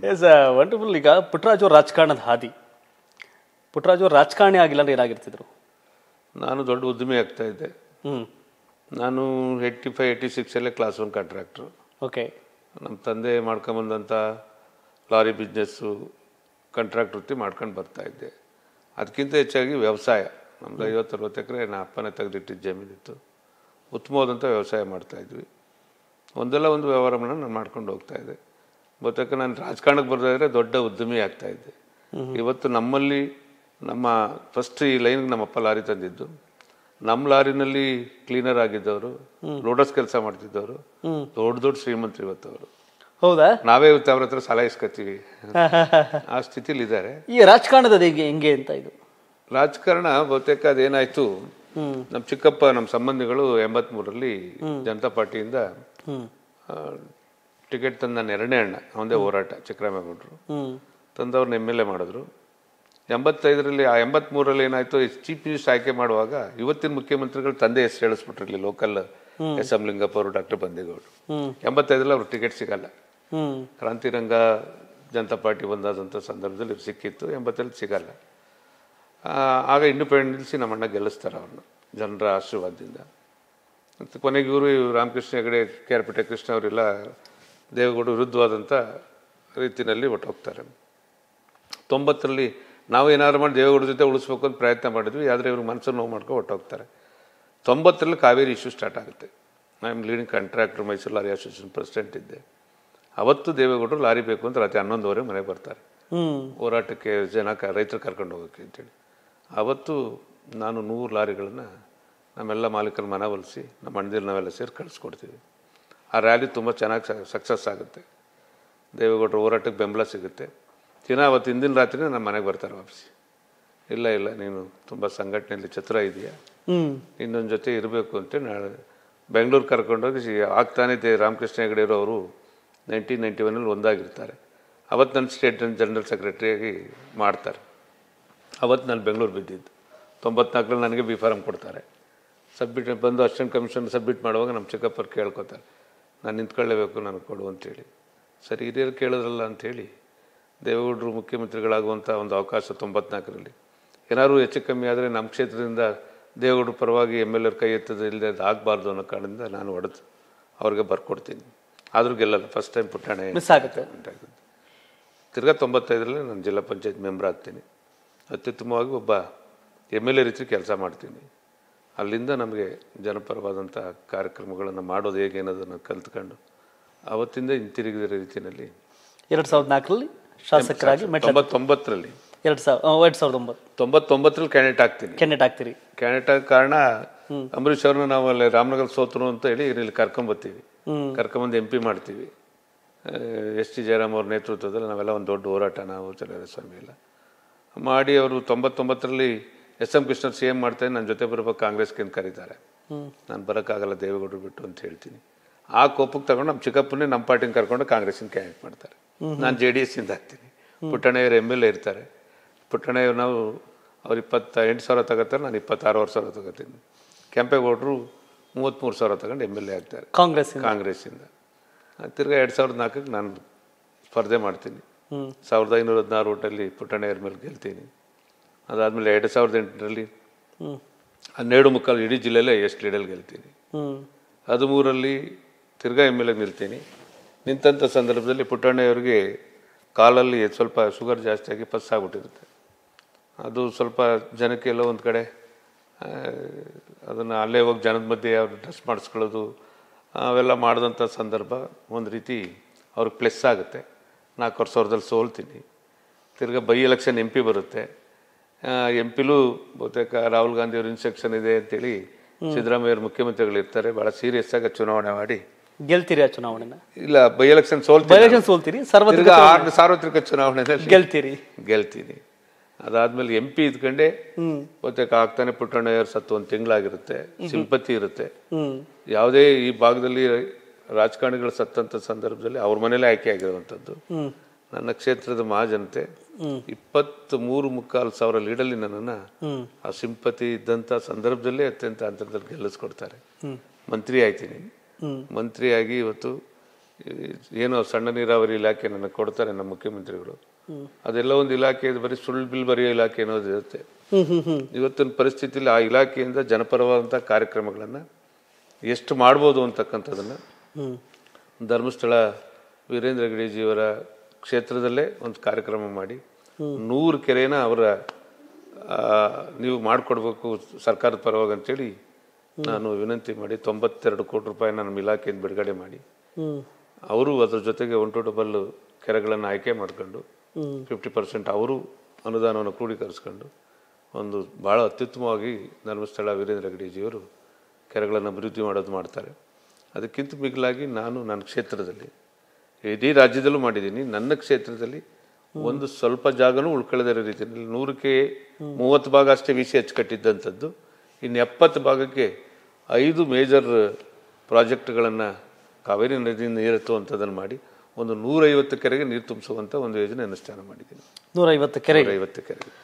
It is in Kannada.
ಎಸ್ ವಂಡರ್ಫುಲ್ ಈಗ ಪುಟ್ಟರಾಜು ಅವ್ರ ರಾಜಕಾರಣದ ಹಾದಿ ಪುಟ್ಟರಾಜು ಅವ್ರು ರಾಜಕಾರಣಿ ಆಗಿಲ್ಲ ಅಂದ್ರೆ ಏನಾಗಿರ್ತಿದ್ರು ನಾನು ದೊಡ್ಡ ಉದ್ಯಮಿ ಆಗ್ತಾ ಇದ್ದೆ ಹ್ಮ್ ನಾನು ಏಯ್ಟಿ ಫೈವ್ ಏಯ್ಟಿ ಸಿಕ್ಸಲ್ಲೇ ಕ್ಲಾಸ್ ಒನ್ ಕಾಂಟ್ರಾಕ್ಟ್ರು ಓಕೆ ನಮ್ಮ ತಂದೆ ಮಾಡ್ಕೊಂಬಂದಂಥ ಲಾರಿ ಬಿಸ್ನೆಸ್ಸು ಕಾಂಟ್ರಾಕ್ಟ್ ವೃತ್ತಿ ಮಾಡ್ಕೊಂಡು ಬರ್ತಾ ಇದ್ದೆ ಅದಕ್ಕಿಂತ ಹೆಚ್ಚಾಗಿ ವ್ಯವಸಾಯ ನಮ್ದು ಐವತ್ತು ಅರವತ್ತು ಎಕರೆ ನನ್ನ ಅಪ್ಪನೇ ತೆಗೆದಿಟ್ಟಿದ್ದ ಜಮೀನಿತ್ತು ಉತ್ತಮವಾದಂಥ ವ್ಯವಸಾಯ ಮಾಡ್ತಾ ಇದ್ವಿ ಒಂದಲ್ಲ ಒಂದು ವ್ಯವಹಾರವನ್ನು ನಾನು ಮಾಡ್ಕೊಂಡು ಹೋಗ್ತಾ ಇದ್ದೆ ಬಹುತೇಕ ನಾನು ರಾಜಕಾರಣಕ್ಕೆ ಬರ್ದಾದ್ರೆ ದೊಡ್ಡ ಉದ್ಯಮಿ ಆಗ್ತಾ ಇದ್ದೆ ಇವತ್ತು ನಮ್ಮಲ್ಲಿ ನಮ್ಮ ಫಸ್ಟ್ ಈ ಲೈನ್ಗೆ ನಮ್ಮಪ್ಪ ಲಾರಿ ತಂದಿದ್ದು ನಮ್ಮ ಲಾರಿನಲ್ಲಿ ಕ್ಲೀನರ್ ಆಗಿದ್ದವರು ಲೋಡರ್ಸ್ ಕೆಲಸ ಮಾಡ್ತಿದ್ದವರು ದೊಡ್ಡ ದೊಡ್ಡ ಶ್ರೀಮಂತರು ಇವತ್ತು ಅವರು ಹೌದಾ ನಾವೇ ಇವತ್ತು ಅವ್ರ ಹತ್ರ ಸಾಲ ಇಸ್ಕೊತೀವಿ ಆ ಸ್ಥಿತಿಲಿ ಇದ್ದಾರೆ ಈ ರಾಜಕಾರಣದ ಹೇಗೆ ಹೆಂಗೆ ಅಂತ ಇದು ರಾಜಕಾರಣ ಬಹುತೇಕ ಅದೇನಾಯ್ತು ನಮ್ಮ ಚಿಕ್ಕಪ್ಪ ನಮ್ಮ ಸಂಬಂಧಿಗಳು ಎಂಬತ್ಮೂರರಲ್ಲಿ ಜನತಾ ಪಾರ್ಟಿಯಿಂದ ಹ್ಮ್ ಟಿಕೆಟ್ ತಂದ ನನ್ನ ಎರಡನೇ ಅಣ್ಣ ಅವನದೇ ಹೋರಾಟ ಚಿಕ್ಕರಾಮೇಗೌಡರು ಹ್ಮ್ ತಂದವ್ರನ್ನ ಎಮ್ ಎಲ್ ಎ ಮಾಡಿದ್ರು ಎಂಬತ್ತೈದರಲ್ಲಿ ಆ ಎಂಬತ್ಮೂರಲ್ಲಿ ಏನಾಯ್ತು ಚೀಫ್ ಮಿನಿಸ್ಟರ್ ಆಯ್ಕೆ ಮಾಡುವಾಗ ಇವತ್ತಿನ ಮುಖ್ಯಮಂತ್ರಿಗಳು ತಂದೆ ಹೆಸರು ಹೇಳಿಸ್ಬಿಟ್ರಲ್ಲಿ ಲೋಕಲ್ ಎಸ್ ಎಂ ಲಿಂಗಪ್ಪ ಅವರು ಡಾಕ್ಟರ್ ಬಂದೇಗೌಡರು ಹ್ಮ್ ಎಂಬತ್ತೈದರಲ್ಲಿ ಅವ್ರು ಟಿಕೆಟ್ ಸಿಗಲ್ಲ ಹ್ಮ್ ಕ್ರಾಂತಿರಂಗ ಜನತಾ ಪಾರ್ಟಿ ಬಂದಾದಂಥ ಸಂದರ್ಭದಲ್ಲಿ ಇವ್ರು ಸಿಕ್ಕಿತ್ತು ಎಂಬತ್ತಲ್ಲಿ ಸಿಗಲ್ಲ ಆ, ಆಗ ಇಂಡಿಪೆಂಡೆಂಟ್ ನಿಲ್ಲಿಸಿ ನಮ್ಮಣ್ಣ ಗೆಲ್ಲಿಸ್ತಾರೆ ಅವ್ರನ್ನ ಜನರ ಆಶೀರ್ವಾದದಿಂದ ಮತ್ತು ಕೊನೆಗೆ ಇವರು ರಾಮಕೃಷ್ಣ ಹೆಗಡೆ ಕೆ ಆರ್ ಪೇಟೆ ಕೃಷ್ಣ ಅವರೆಲ್ಲ ದೇವೇಗೌಡ ವಿರುದ್ಧವಾದಂಥ ರೀತಿಯಲ್ಲಿ ಹೊಟ್ಟೋಗ್ತಾರೆ ತೊಂಬತ್ತರಲ್ಲಿ ನಾವು ಏನಾದ್ರು ಮಾಡಿ ದೇವೇಗೌಡ ಜೊತೆ ಉಳಿಸ್ಬೇಕು ಅಂತ ಪ್ರಯತ್ನ ಮಾಡಿದ್ವಿ ಆದರೆ ಇವ್ರಿಗೆ ಮನಸ್ಸನ್ನು ನೋವು ಮಾಡ್ಕೊಂಡು ಹೊಟ್ಟೋಗ್ತಾರೆ ತೊಂಬತ್ತರಲ್ಲಿ ಕಾವೇರಿ ಇಶ್ಯೂ ಸ್ಟಾರ್ಟ್ ಆಗುತ್ತೆ I am leading contractor Mysuru lorry association president ಇದ್ದೆ ಅವತ್ತು ದೇವೇಗೌಡರು ಲಾರಿ ಬೇಕು ಅಂತ ರಾತ್ರಿ ಹನ್ನೊಂದುವರೆ ಮನೆಗೆ ಬರ್ತಾರೆ ಹ್ಮ್ ಹೋರಾಟಕ್ಕೆ ಜನ ಕ ರೈತರು ಕರ್ಕೊಂಡು ಹೋಗೋಕ್ಕೆ ಅಂತೇಳಿ ಅವತ್ತು ನಾನು ನೂರು ಲಾರಿಗಳನ್ನು ನಮ್ಮೆಲ್ಲ ಮಾಲೀಕರ ಮನವೊಲಿಸಿ ನಮ್ಮ ಅಣ್ಣದಿರು ನಾವೆಲ್ಲ ಸೇರಿ ಕಳಿಸ್ಕೊಡ್ತೀವಿ ಆ ರ್ಯಾಲಿ ತುಂಬ ಚೆನ್ನಾಗಿ ಸಕ್ಸಸ್ ಆಗುತ್ತೆ ದೇವೇಗೌಡರ ಹೋರಾಟಕ್ಕೆ ಬೆಂಬಲ ಸಿಗುತ್ತೆ ದಿನ ಅವತ್ತು ಹಿಂದಿನ ರಾತ್ರಿ ನಮ್ಮ ಮನೆಗೆ ಬರ್ತಾರೆ ವಾಪಸಿ ಇಲ್ಲ ಇಲ್ಲ ನೀನು ತುಂಬ ಸಂಘಟನೆಯಲ್ಲಿ ಛತ್ರ ಇದೆಯಾ ಹ್ಮ್ ಇನ್ನೊಂದು ಜೊತೆ ಇರಬೇಕು ಅಂತ ನಾಳೆ ಬೆಂಗಳೂರು ಕರ್ಕೊಂಡೋಗಿ ಸಿ- ಆಗ್ತಾನೆ ದೇ ರಾಮಕೃಷ್ಣ ಹೆಗಡೆ ಅವರು ನೈನ್ಟೀನ್ ನೈಂಟಿ ಒನ್ನಲ್ಲಿ ಒಂದಾಗಿರ್ತಾರೆ ಅವತ್ತು ನನ್ನ ಸ್ಟೇಟ್ ಜನರಲ್ ಸೆಕ್ರೆಟರಿಯಾಗಿ ಮಾಡ್ತಾರೆ ಅವತ್ತು ನಾನು ಬೆಂಗಳೂರು ಬಿದ್ದಿದ್ದು ತೊಂಬತ್ನಾಲ್ಕರಲ್ಲಿ ನನಗೆ ಬಿ ಫಾರಮ್ ಕೊಡ್ತಾರೆ ಸಬ್ಮಿಟ್ ಬಂದು ಅಸಿಸ್ಟೆಂಟ್ ಕಮಿಷನ್ ಸಬ್ಮಿಟ್ ಮಾಡುವಾಗ ನಮ್ಮ ಚಿಕ್ಕಪ್ಪರು ಕೇಳ್ಕೊತಾರೆ ನಾನು ನಿಂತ್ಕೊಳ್ಳೇಬೇಕು ನನಗೆ ಕೊಡು ಅಂತೇಳಿ ಸರಿ ಹಿರಿಯರು ಕೇಳಿದ್ರಲ್ಲ ಅಂಥೇಳಿ ದೇವೇಗೌಡರು ಮುಖ್ಯಮಂತ್ರಿಗಳಾಗುವಂಥ ಒಂದು ಅವಕಾಶ ತೊಂಬತ್ನಾಲ್ಕರಲ್ಲಿ ಏನಾದ್ರು ಹೆಚ್ಚು ಕಮ್ಮಿ ಆದರೆ ನಮ್ಮ ಕ್ಷೇತ್ರದಿಂದ ದೇವೇಗೌಡರ ಪರವಾಗಿ ಎಮ್ ಎಲ್ ಎರ್ ಕೈ ಎತ್ತದ ಇಲ್ಲದೆ ಅದು ಆಗಬಾರ್ದು ಅನ್ನೋ ಕಾರಣದಿಂದ ನಾನು ಹೊಡೆದು ಅವ್ರಿಗೆ ಬರ್ಕೊಡ್ತೀನಿ ಆದರೂ ಗೆಲ್ಲಲ್ಲ ಫಸ್ಟ್ ಟೈಮ್ ಪುಟ್ಟಾಣೆ ಮಿಸ್ ಆಗುತ್ತೆ ಉಂಟಾಗುತ್ತೆ ತಿರ್ಗಾ ತೊಂಬತ್ತೈದರಲ್ಲಿ ನಾನು ಜಿಲ್ಲಾ ಪಂಚಾಯತ್ ಮೆಂಬರ್ ಆಗ್ತೀನಿ ಅತ್ಯುತ್ತಮವಾಗಿ ಒಬ್ಬ ಎಮ್ ಎಲ್ ಎ ರೀತಿ ಕೆಲಸ ಮಾಡ್ತೀನಿ ಅಲ್ಲಿಂದ ನಮಗೆ ಜನಪರವಾದಂಥ ಕಾರ್ಯಕ್ರಮಗಳನ್ನು ಮಾಡೋದು ಹೇಗೆ ಅನ್ನೋದನ್ನು ಕಲ್ತ್ಕೊಂಡು ಅವತ್ತಿಂದ ಹಿಂತಿರುಗಿದ ರೀತಿಯಲ್ಲಿ ಎರಡ್ ಸಾವಿರದ ನಾಲ್ಕರಲ್ಲಿ ಶಾಸಕರಾಗಿ ಮೆಟ್ಲ ತೊಂಬತ್ತೊಂಬತ್ತರಲ್ಲಿ ಎರಡ್ ಸಾವಿರ ಎರಡ್ ಸಾವಿರದ ಒಂಬತ್ತು ತೊಂಬತ್ತೊಂಬತ್ತರಲ್ಲಿ ಕ್ಯಾಂಡಿಡೇಟ್ ಆಗ್ತೀನಿ ಕೆನೆಟ್ ಆಗ್ತೀರಿ ಕ್ಯಾಂಡಿಡೇಟ್ ಆಗ ಕಾರಣ ಅಂಬರೀಷ್ ಅವ್ರನ್ನ ನಾವು ಅಲ್ಲಿ ರಾಮನಗರ ಸೋತರು ಅಂತ ಹೇಳಿ ಇಲ್ಲಿ ಕರ್ಕೊಂಬರ್ತೀವಿ ಹ್ಮ್ ಕರ್ಕೊಂಬಂದು ಎಂ ಪಿ ಮಾಡ್ತೀವಿ ಎಸ್ ಟಿ ಜಯರಾಮ್ ಅವ್ರ ನೇತೃತ್ವದಲ್ಲಿ ನಾವೆಲ್ಲ ಒಂದು ದೊಡ್ಡ ಹೋರಾಟ ನಾವು ಚಲರ ಸ್ವಾಮಿ ಎಲ್ಲ ಮಾಡಿ ಅವರು ತೊಂಬತ್ತೊಂಬತ್ತರಲ್ಲಿ S M Krishna C M ಮಾಡ್ತಾರೆ ನನ್ನ ಜೊತೆ ಬರಬೇಕು ಕಾಂಗ್ರೆಸ್ಗೆ ಅಂತ ಕರೀತಾರೆ ಹ್ಮ್ ನಾನು ಬರೋಕ್ಕಾಗಲ್ಲ ದೇವೇಗೌಡರು ಬಿಟ್ಟು ಅಂತ ಹೇಳ್ತೀನಿ ಆ ಕೋಪಕ್ಕೆ ತಗೊಂಡು ನಮ್ಮ ಚಿಕ್ಕಪ್ಪನೇ ನಮ್ಮ ಪಾರ್ಟಿನ ಕರ್ಕೊಂಡು ಕಾಂಗ್ರೆಸ್ಸಿನ ಕ್ಯಾಂಡಿಡೇಟ್ ಮಾಡ್ತಾರೆ ನಾನು ಜೆ ಡಿ ಎಸ್ಸಿಂದ ಹಾಕ್ತೀನಿ ಪುಟ್ಟಣ್ಣಯ್ಯರು ಎಮ್ ಎಲ್ ಎ ಇರ್ತಾರೆ ಪುಟ್ಟಣ್ಣಯ್ಯರು ನಾವು ಅವ್ರು ಇಪ್ಪತ್ತ ಎಂಟು ಸಾವಿರ ತಗೋತಾರೆ ನಾನು ಇಪ್ಪತ್ತಾರು ಸಾವಿರ ತಗೋತೀನಿ ಕೆಂಪೇಗೌಡರು ಮೂವತ್ತ್ಮೂರು ಸಾವಿರ ತಗೊಂಡು ಎಮ್ ಎಲ್ ಎ ಆಗ್ತಾರೆ ಕಾಂಗ್ರೆಸ್ ಕಾಂಗ್ರೆಸ್ಸಿಂದ ತಿರ್ಗಾ ಎರಡು ಸಾವಿರದ ನಾಲ್ಕಕ್ಕೆ ನಾನು ಸ್ಪರ್ಧೆ ಮಾಡ್ತೀನಿ ಹ್ಮ್ ಸಾವಿರದ ಐನೂರ ಹದಿನಾರು ಓಟಲ್ಲಿ ಪುಟ್ಟಣ್ಣಯ್ಯರ ಮೇಲೆ ಗೆಲ್ತೀನಿ ಅದಾದಮೇಲೆ ಎರಡು ಸಾವಿರದ ಎಂಟರಲ್ಲಿ ಹ್ಮ್ ಹನ್ನೆರಡು ಮುಕ್ಕಾಲು ಇಡೀ ಜಿಲ್ಲೆಯಲ್ಲೇ ಎಷ್ಟು ಲೀಡಲ್ಲಿ ಗೆಲ್ತೀನಿ ಹ್ಮ್ ಹದಿಮೂರರಲ್ಲಿ ತಿರ್ಗಾ ಎಮ್ ಎಲ್ ಎ ನಿಲ್ತೀನಿ ನಿಂತಂಥ ಸಂದರ್ಭದಲ್ಲಿ ಪುಟ್ಟಣ್ಣಯ್ಯವ್ರಿಗೆ ಕಾಲಲ್ಲಿ ಸ್ವಲ್ಪ ಶುಗರ್ ಜಾಸ್ತಿ ಆಗಿ ಪಸ್ ಆಗ್ಬಿಟ್ಟಿರುತ್ತೆ ಅದು ಸ್ವಲ್ಪ ಜನಕ್ಕೆ ಎಲ್ಲೋ ಒಂದು ಕಡೆ ಅದನ್ನು ಅಲ್ಲೇ ಹೋಗಿ ಜನದ ಮಧ್ಯೆ ಅವ್ರು ಡ್ರೆಸ್ ಮಾಡಿಸ್ಕೊಳ್ಳೋದು ಅವೆಲ್ಲ ಮಾಡಿದಂಥ ಸಂದರ್ಭ ಒಂದು ರೀತಿ ಅವ್ರಿಗೆ ಪ್ಲೆಸ್ ಆಗುತ್ತೆ ನಾಲ್ಕು ವರ್ಷದಲ್ಲಿ ಸೋಲ್ತೀನಿ ತಿರ್ಗಾ ಬೈ ಎಲೆಕ್ಷನ್ ಎಂ ಪಿ ಬರುತ್ತೆ ಎಂ ಪಿಲೂ ಬಹುತೇಕ ರಾಹುಲ್ ಗಾಂಧಿ ಅವ್ರ ಇನ್ಸೆಕ್ಷನ್ ಇದೆ ಅಂತೇಳಿ ಸಿದ್ದರಾಮಯ್ಯವ್ರ ಮುಖ್ಯಮಂತ್ರಿಗಳು ಇರ್ತಾರೆ ಭಾಳ ಸೀರಿಯಸ್ ಆಗಿ ಚುನಾವಣೆ ಮಾಡಿ ಗೆಲ್ತೀರಿ ಆ ಚುನಾವಣೆನ ಇಲ್ಲ ಬೈ ಎಲೆಕ್ಷನ್ ಸೋಲ್ತೀನಿ ಎಲೆಕ್ಷನ್ ಸೋಲ್ತೀರಿ ಸರ್ವತ್ರಿಕ ತಿರ್ಗಾ ಆರು ಸಾರ್ವತ್ರಿಕ ಚುನಾವಣೆಯಲ್ಲಿ ಗೆಲ್ತೀರಿ ಗೆಲ್ತೀನಿ ಅದಾದ್ಮೇಲೆ ಎಂ ಪಿ ಇದ್ಕೊಂಡೆ ಹ್ಮ್ ಬಹುತೇಕ ಆಗ್ತಾನೆ ಪುಟ್ಟಣ್ಣಯ್ಯವ್ರ ಸತ್ತು ಒಂದು ತಿಂಗಳಾಗಿರುತ್ತೆ ಸಿಂಪತಿ ಇರುತ್ತೆ ಹ್ಮ್ ಯಾವುದೇ ಈ ಭಾಗದಲ್ಲಿ ರಾಜಕಾರಣಿಗಳು ಸತ್ತಂಥ ಸಂದರ್ಭದಲ್ಲಿ ಅವ್ರ ಮನೇಲೆ ಆಯ್ಕೆ ಆಗಿರುವಂಥದ್ದು ಹ್ಮ್ ನನ್ನ ಕ್ಷೇತ್ರದ ಮಹಾಜನತೆ ಹ್ಮ್. ಇಪ್ಪತ್ತ್ ಮೂರು ಮುಕ್ಕಾಲು ಸಾವಿರ ಲೀಡಲ್ಲಿ ನನ್ನನ್ನು ಹ್ಮ್ ಆ ಸಿಂಪತಿ ಇದ್ದಂಥ ಸಂದರ್ಭದಲ್ಲೇ ಅತ್ಯಂತ ಅಂತರದಲ್ಲಿ ಗೆಲ್ಲಿಸ್ಕೊಡ್ತಾರೆ ಹ್ಮ್ ಮಂತ್ರಿ ಆಯ್ತೀನಿ ಹ್ಮ್ ಮಂತ್ರಿಯಾಗಿ ಇವತ್ತು ಏನೋ ಸಣ್ಣ ನೀರಾವರಿ ಇಲಾಖೆ ನನಗೆ ಕೊಡ್ತಾರೆ ನಮ್ಮ ಮುಖ್ಯಮಂತ್ರಿಗಳು ಅದೆಲ್ಲ ಒಂದು ಇಲಾಖೆ ಇದು ಬರೀ ಸುಳ್ಳು ಬಿಲ್ ಬರೆಯೋ ಇಲಾಖೆ ಅನ್ನೋದು ಇರುತ್ತೆ ಹ್ಮ್ ಹ್ಮ್ ಹ್ಮ್ ಇವತ್ತಿನ ಪರಿಸ್ಥಿತಿಯಲ್ಲಿ ಆ ಇಲಾಖೆಯಿಂದ ಜನಪರವಾದಂಥ ಕಾರ್ಯಕ್ರಮಗಳನ್ನು ಎಷ್ಟು ಮಾಡ್ಬೋದು ಅಂತಕ್ಕಂಥದ್ದನ್ನು ಹ್ಮ್ ಧರ್ಮಸ್ಥಳ ವೀರೇಂದ್ರ ಗಿರಿಜಿಯವರ ಕ್ಷೇತ್ರದಲ್ಲೇ ಒಂದು ಕಾರ್ಯಕ್ರಮ ಮಾಡಿ ನೂರು ಕೆರೆನ ಅವರ ಆ, ನೀವು ಮಾಡಿಕೊಡ್ಬೇಕು ಸರ್ಕಾರದ ಪರವಾಗಿ ಅಂತೇಳಿ ನಾನು ವಿನಂತಿ ಮಾಡಿ ತೊಂಬತ್ತೆರಡು ಕೋಟಿ ರೂಪಾಯಿನ ನಮ್ಮ ಇಲಾಖೆಯಿಂದ ಬಿಡುಗಡೆ ಮಾಡಿ ಹ್ಮ್ ಅವರು ಅದ್ರ ಜೊತೆಗೆ ಒನ್ ಟು ಡಬಲ್ ಕೆರೆಗಳನ್ನು ಆಯ್ಕೆ ಮಾಡ್ಕೊಂಡು ಹ್ಮ್. ಫಿಫ್ಟಿ ಪರ್ಸೆಂಟ್ ಅವರು ಅನುದಾನವನ್ನು ಕ್ರೋಢೀಕರಿಸ್ಕೊಂಡು ಒಂದು ಭಾಳ ಅತ್ಯುತ್ತಮವಾಗಿ ಧರ್ಮಸ್ಥಳ ವೀರೇಂದ್ರ ಗಡಿಜಿಯವರು ಕೆರೆಗಳನ್ನು ಅಭಿವೃದ್ಧಿ ಮಾಡೋದು ಮಾಡ್ತಾರೆ ಅದಕ್ಕಿಂತ ಮಿಗಿಲಾಗಿ ನಾನು ನನ್ನ ಕ್ಷೇತ್ರದಲ್ಲಿ ಇಡೀ ರಾಜ್ಯದಲ್ಲೂ ಮಾಡಿದ್ದೀನಿ ನನ್ನ ಕ್ಷೇತ್ರದಲ್ಲಿ ಒಂದು ಸ್ವಲ್ಪ ಜಾಗನೂ ಉಳ್ಕೊಳ್ಳದೇ ಇರೋ ರೀತಿಯಲ್ಲಿ ನೂರಕ್ಕೆ ಮೂವತ್ತು ಭಾಗ ಅಷ್ಟೇ ವಿ ಸಿ ಎಚ್ ಕಟ್ಟಿದ್ದಂಥದ್ದು ಇನ್ನು ಎಪ್ಪತ್ತು ಭಾಗಕ್ಕೆ ಐದು ಮೇಜರ್ ಪ್ರಾಜೆಕ್ಟ್ಗಳನ್ನು ಕಾವೇರಿ ನದಿಯಿಂದ ನೀರು ಎತ್ತುವಂಥದ್ದನ್ನು ಮಾಡಿ ಒಂದು ನೂರೈವತ್ತು ಕೆರೆಗೆ ನೀರು ತುಂಬಿಸುವಂಥ ಒಂದು ಯೋಜನೆ ಅನುಷ್ಠಾನ ಮಾಡಿದ್ದೀನಿ ನೂರೈವತ್ತು ಕೆರೆ ನೂರೈವತ್ತು ಕೆರೆಗೆ